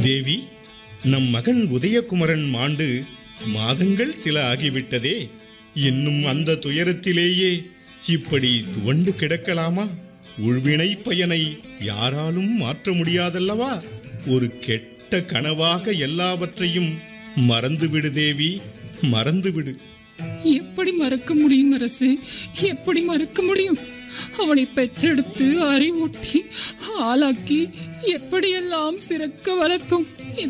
தேவி நம் மகன் உதயகுமரன் மாண்டு மாதங்கள் சில ஆகிவிட்டதே இன்னும் அந்த துயரத்திலேயே இப்படி துவண்டு கிடக்கலாமா உள்வினை பயனை யாராலும் மாற்ற முடியாதல்லவா ஒரு கெட்ட கனவாக எல்லாவற்றையும் மறந்துவிடு தேவி மறந்துவிடு எப்படி மறக்க முடியும் அரசு எப்படி மறக்க முடியும் அவனை பெற்றெடுத்து அறிவூட்டி ஆளாக்கி எப்படியெல்லாம் சிறக்க வளர்த்தோம்